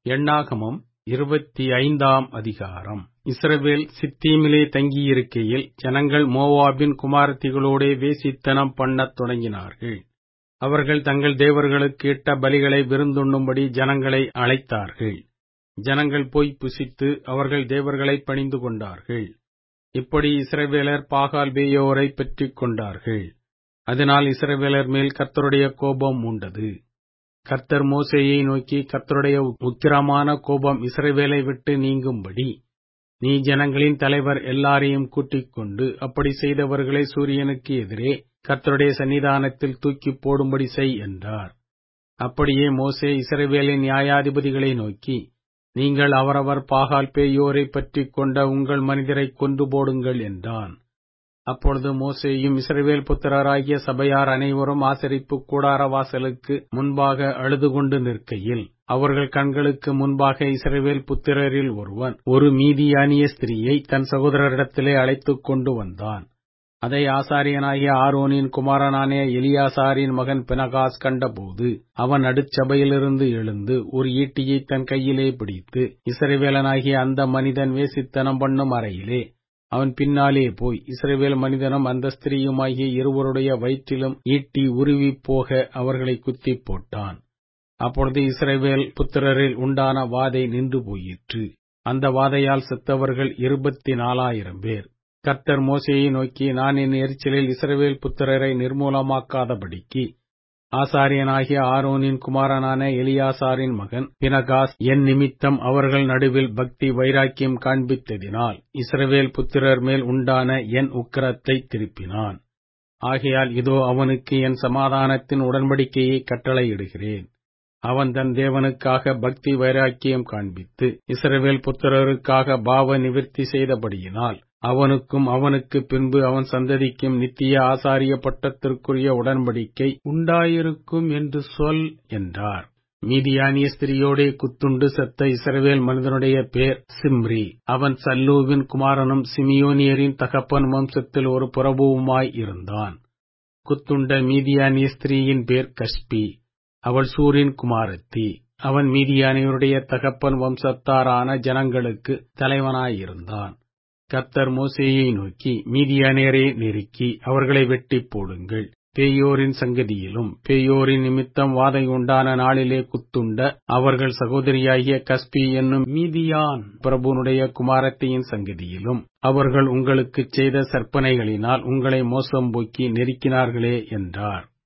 எண்ணாகமம் இருபத்தி ஐந்தாம் அதிகாரம் இஸ்ரவேல் சித்தீமிலே தங்கியிருக்கையில் ஜனங்கள் மோவாபின் குமாரத்திகளோடே வேசித்தனம் பண்ணத் தொடங்கினார்கள் அவர்கள் தங்கள் தேவர்களுக்கு இட்ட பலிகளை விருந்துண்ணும்படி ஜனங்களை அழைத்தார்கள் ஜனங்கள் போய் புசித்து அவர்கள் தேவர்களை பணிந்து கொண்டார்கள் இப்படி இஸ்ரவேலர் பாகால் பேயோரை பெற்றுக் கொண்டார்கள் அதனால் இஸ்ரவேலர் மேல் கர்த்தருடைய கோபம் உண்டது கர்த்தர் மோசேயை நோக்கி கர்த்தருடைய உக்கிரமான கோபம் இஸ்ரவேலை விட்டு நீங்கும்படி நீ ஜனங்களின் தலைவர் எல்லாரையும் கூட்டிக் கொண்டு அப்படி செய்தவர்களை சூரியனுக்கு எதிரே கர்த்தருடைய சன்னிதானத்தில் தூக்கி போடும்படி செய் என்றார் அப்படியே மோசே இஸ்ரவேலின் நியாயாதிபதிகளை நோக்கி நீங்கள் அவரவர் பாகால் பேயோரை பற்றிக் கொண்ட உங்கள் மனிதரை கொன்று போடுங்கள் என்றான் அப்பொழுது மோசேயும் இஸ்ரவேல் புத்திரராகிய சபையார் அனைவரும் ஆசரிப்பு கூடார வாசலுக்கு முன்பாக அழுது கொண்டு நிற்கையில் அவர்கள் கண்களுக்கு முன்பாக இஸ்ரவேல் புத்திரரில் ஒருவன் ஒரு மீதியானிய ஸ்திரீயை தன் சகோதரரிடத்திலே அழைத்துக் கொண்டு வந்தான் அதை ஆசாரியனாகிய ஆரோனின் குமாரனானே எலியாசாரின் மகன் பினகாஸ் கண்டபோது அவன் நடுச்சபையிலிருந்து எழுந்து ஒரு ஈட்டியை தன் கையிலே பிடித்து இஸ்ரவேலனாகிய அந்த மனிதன் வேசித்தனம் பண்ணும் அறையிலே அவன் பின்னாலே போய் இஸ்ரவேல் மனிதனும் அந்த ஸ்திரீயுமாகிய இருவருடைய வயிற்றிலும் ஈட்டி உருவி போக அவர்களை குத்தி போட்டான் அப்பொழுது இஸ்ரவேல் புத்திரரில் உண்டான வாதை நின்று போயிற்று அந்த வாதையால் செத்தவர்கள் இருபத்தி நாலாயிரம் பேர் கர்த்தர் மோசையை நோக்கி நான் என் எரிச்சலில் இஸ்ரவேல் புத்திரரை நிர்மூலமாக்காதபடிக்கு ஆசாரியனாகிய ஆரோனின் குமாரனான எலியாசாரின் மகன் பினகாஸ் என் நிமித்தம் அவர்கள் நடுவில் பக்தி வைராக்கியம் காண்பித்ததினால் இஸ்ரவேல் புத்திரர் மேல் உண்டான என் உக்கிரத்தை திருப்பினான் ஆகையால் இதோ அவனுக்கு என் சமாதானத்தின் உடன்படிக்கையை கட்டளையிடுகிறேன் அவன் தன் தேவனுக்காக பக்தி வைராக்கியம் காண்பித்து இஸ்ரவேல் புத்திரருக்காக பாவ நிவிற்த்தி செய்தபடியினால் அவனுக்கும் அவனுக்கு பின்பு அவன் சந்ததிக்கும் நித்திய ஆசாரிய பட்டத்திற்குரிய உடன்படிக்கை உண்டாயிருக்கும் என்று சொல் என்றார் மீதியானிய ஸ்திரியோடே குத்துண்டு செத்த இஸ்ரவேல் மனிதனுடைய பேர் சிம்ரி அவன் சல்லூவின் குமாரனும் சிமியோனியரின் தகப்பன் வம்சத்தில் ஒரு புறபுவுமாய் இருந்தான் குத்துண்ட மீதியானிய ஸ்திரீயின் பேர் கஷ்பி அவள் சூரின் குமாரத்தி அவன் மீதியானியருடைய தகப்பன் வம்சத்தாரான ஜனங்களுக்கு தலைவனாயிருந்தான் கர்த்தர் மோசேயை நோக்கி மீதியானியரை நெருக்கி அவர்களை வெட்டி போடுங்கள் பேயோரின் சங்கதியிலும் பேயோரின் நிமித்தம் வாதை உண்டான நாளிலே குத்துண்ட அவர்கள் சகோதரியாகிய கஸ்பி என்னும் மீதியான் பிரபுனுடைய குமாரத்தியின் சங்கதியிலும் அவர்கள் உங்களுக்கு செய்த சற்பனைகளினால் உங்களை மோசம் போக்கி நெருக்கினார்களே என்றார்